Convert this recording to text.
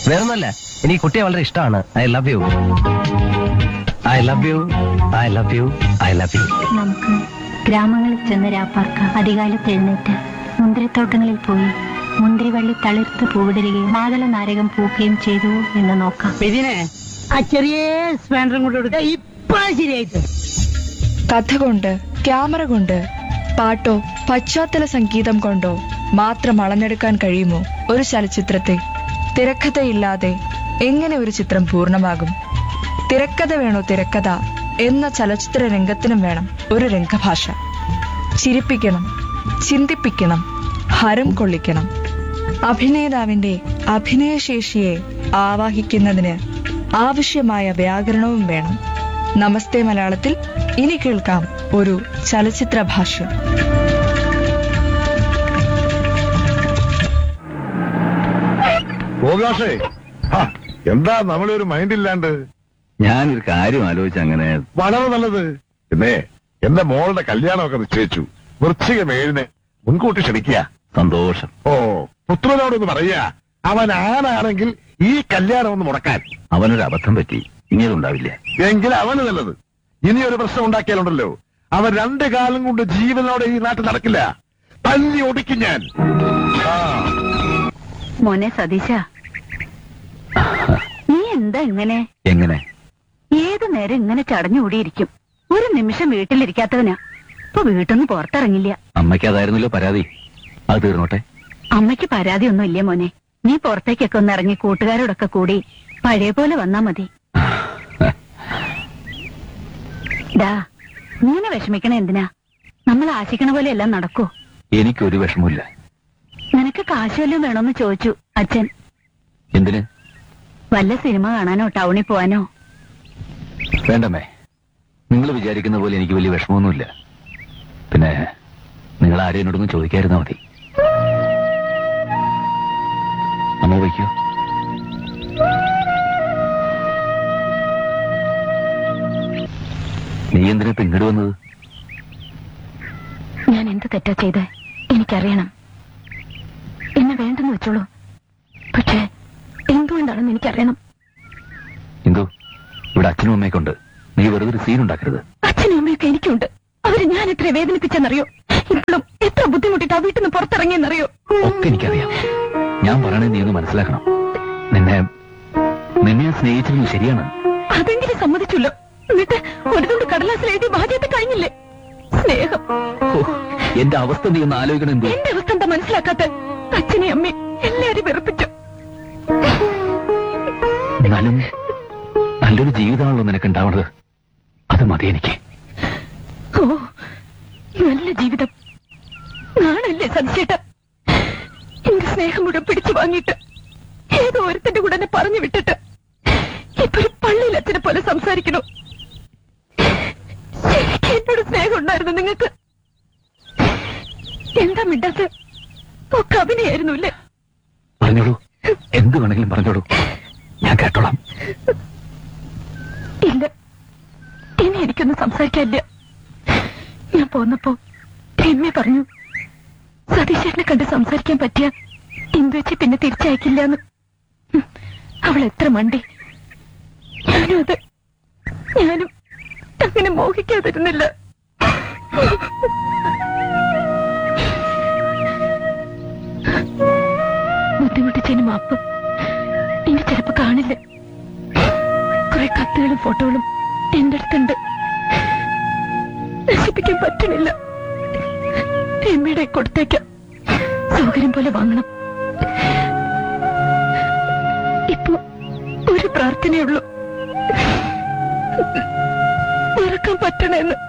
വേറൊന്നല്ല എനിക്ക് കുട്ടിയെ വളരെ ഇഷ്ടമാണ് I love you I love you I love you I love you നമുക്ക് ഗ്രാമങ്ങളിൽ ചെന്ന് രാപ്പാർക്ക അധികാലത്ത് എഴുന്നേറ്റ് മുന്തിരിത്തോട്ടങ്ങളിൽ പോയി മുന്തിരിവള്ളി തളിർത്ത് പൂവിടരുകയും മാതള നാരകം പൂക്കുകയും ചെയ്തു എന്ന് നോക്കാം ഇതിനെ ആ ചെറിയ സ്പാൻഡറും കൊണ്ട് കൊടുത്ത ഇപ്പഴാ ശരിയായിട്ട് കഥ കൊണ്ട് ക്യാമറ കൊണ്ട് പാട്ടോ പശ്ചാത്തല സംഗീതം കൊണ്ടോ മാത്രം അളന്നെടുക്കാൻ കഴിയുമോ ഒരു ചലച്ചിത്രത്തെ തിരക്കഥയില്ലാതെ എങ്ങനെ ഒരു ചിത്രം പൂർണ്ണമാകും തിരക്കഥ വേണോ തിരക്കഥ എന്ന ചലച്ചിത്ര രംഗത്തിനും വേണം ഒരു രംഗഭാഷ ചിരിപ്പിക്കണം ചിന്തിപ്പിക്കണം ഹരം കൊള്ളിക്കണം അഭിനേതാവിന്റെ അഭിനയശേഷിയെ ആവാഹിക്കുന്നതിന് ആവശ്യമായ വ്യാകരണവും വേണം നമസ്തേ മലയാളത്തിൽ ഇനി കേൾക്കാം ഒരു ചലച്ചിത്ര ഭാഷ്യം ഗോകാഷേ ഹാ, എന്താ നമ്മളെ ഒരു മൈൻഡ് ഇല്ലാണ്ട് ഞാനൊരു കാര്യം ആലോചിച്ച് അങ്ങനെ വളരെ നല്ലത് പിന്നെ എന്റെ മോളുടെ കല്യാണമൊക്കെ നിശ്ചയിച്ചു വൃശ്ചികം ഏഴിന് മുൻകൂട്ടി ക്ഷണിക്കുക സന്തോഷം ഓ പുത്രനോടൊന്ന് പറയാ അവൻ ആണാണെങ്കിൽ ഈ കല്യാണം ഒന്ന് മുടക്കാൻ അവനൊരു അബദ്ധം പറ്റി ഇനി അതുണ്ടാവില്ല എങ്കിൽ അവന് നല്ലത് ഇനി ഒരു പ്രശ്നം ഉണ്ടാക്കിയാലുണ്ടല്ലോ അവൻ രണ്ട് കാലം കൊണ്ട് ജീവനോടെ ഈ നാട്ടിൽ നടക്കില്ല തല്ലി ഒടിക്കും ഞാൻ ആ മോനെ സതീശ നീ എന്താ ഇങ്ങനെ എങ്ങനെ ഏതു നേരം ഇങ്ങനെ ചടഞ്ഞുകൂടിയിരിക്കും ഒരു നിമിഷം വീട്ടിലിരിക്കാത്തവനാ ഇപ്പൊ വീട്ടിൽ നിന്ന് പുറത്തിറങ്ങില്ല അമ്മയ്ക്ക് അതായിരുന്നല്ലോ പരാതി അത് തീർന്നോട്ടെ അമ്മയ്ക്ക് പരാതിയൊന്നും ഇല്ലേ മോനെ നീ പുറത്തേക്കൊക്കെ ഒന്ന് ഇറങ്ങി കൂട്ടുകാരോടൊക്കെ കൂടി പഴയ പോലെ വന്നാ മതി ഡാ ഇങ്ങനെ വിഷമിക്കണ എന്തിനാ നമ്മൾ ആശിക്കണ പോലെ എല്ലാം നടക്കൂ എനിക്കൊരു വിഷമമില്ല നിനക്ക് കാശ് വല്ലതും വേണമെന്ന് ചോദിച്ചു അച്ഛൻ എന്തിന് വല്ല സിനിമ കാണാനോ ടൗണിൽ പോവാനോ വേണ്ടമ്മേ നിങ്ങൾ വിചാരിക്കുന്ന പോലെ എനിക്ക് വലിയ വിഷമമൊന്നുമില്ല പിന്നെ നിങ്ങൾ ആരും എന്നോടൊന്നും ചോദിക്കാതിരുന്നാ മതി അമ്മ വയ്ക്കോ നീ എന്തിനാ ഇപ്പൊ ഇങ്ങോട്ട് വന്നത് ഞാൻ എന്ത് തെറ്റാ ചെയ്ത് എനിക്കറിയണം എന്നെ വേണ്ടെന്ന് വെച്ചോളൂ പക്ഷേ എന്തുകൊണ്ടാണെന്ന് എനിക്കറിയണം എന്തോ ഇവിടെ അച്ഛനും അമ്മയൊക്കെ ഉണ്ട് നീ വെറുതെ ഒരു സീൻ ഉണ്ടാക്കരുത് അച്ഛനും അമ്മയൊക്കെ എനിക്കുണ്ട് അവര് ഞാൻ എത്ര വേദനിപ്പിച്ചെന്നറിയോ ഇപ്പോഴും എത്ര ബുദ്ധിമുട്ടിട്ടാ വീട്ടിൽ നിന്ന് പുറത്തിറങ്ങിയെന്നറിയോ ഒക്കെ എനിക്കറിയാം ഞാൻ പറയണത് നീ ഒന്ന് മനസ്സിലാക്കണം നിന്നെ നിന്നെ ഞാൻ സ്നേഹിച്ചിരുന്നു ശരിയാണ് അതെങ്കിലും സമ്മതിച്ചല്ലോ എന്നിട്ട് ഒരു തുണ്ട് കടലാസിൽ എഴുതി ബാധ്യത കഴിഞ്ഞില്ലേ സ്നേഹം ഓ, എന്റെ അവസ്ഥ നീ ഒന്ന് ആലോചിക്കണം എന്തോ എന്റെ അവസ്ഥ എന്താ മനസ്സിലാക്കാത്ത അച്ഛനെയും അമ്മയും എല്ലാരും വെറുപ്പിച്ചു എന്നാലും നല്ലൊരു ജീവിതമാണല്ലോ നിനക്ക് ഉണ്ടാവണത് അത് മതി എനിക്ക് ഓ നല്ല ജീവിതം നാണല്ലേ സതിച്ചേട്ട എന്റെ സ്നേഹം മുഴുവൻ പിടിച്ചു വാങ്ങിയിട്ട് ഏതോ ഒരുത്തന്റെ കൂടെ എന്നെ പറഞ്ഞു വിട്ടിട്ട് ഇപ്പൊ ഒരു പള്ളിയിൽ അച്ഛനെ പോലെ സംസാരിക്കണു ശരിക്കും എന്നോട് സ്നേഹം ഉണ്ടായിരുന്നു നിങ്ങൾക്ക് എന്താ മിണ്ടാത്ത ഒക്കെ അഭിനയായിരുന്നു അല്ലേ പറഞ്ഞോളൂ എന്ത് വേണമെങ്കിലും പറഞ്ഞോളൂ ഞാൻ കേട്ടോളാം ഇല്ല ഇനി എനിക്കൊന്നും സംസാരിക്കാനില്ല ഞാൻ പോന്നപ്പോ രമ്യ പറഞ്ഞു സതീശേട്ടനെ കണ്ട് സംസാരിക്കാൻ പറ്റിയ ഇന്ദുവച്ചി പിന്നെ തിരിച്ചയക്കില്ലെന്ന് ഹും, അവൾ എത്ര മണ്ടി ഞാനും അത് ഞാനും അങ്ങനെ മോഹിക്കാതിരുന്നില്ല ബുദ്ധിമുട്ടിച്ചതിന് മാപ്പ് ഇനി ചിലപ്പോ കാണില്ല കുറെ കത്തുകളും ഫോട്ടോകളും എന്റെ അടുത്തുണ്ട് നശിപ്പിക്കാൻ പറ്റണില്ല രമ്യയുടെ കൊടുത്തേക്കാം സൗകര്യം പോലെ വാങ്ങണം ഇപ്പൊ ഒരു പ്രാർത്ഥനയുള്ളൂ മറക്കാൻ പറ്റണെന്ന്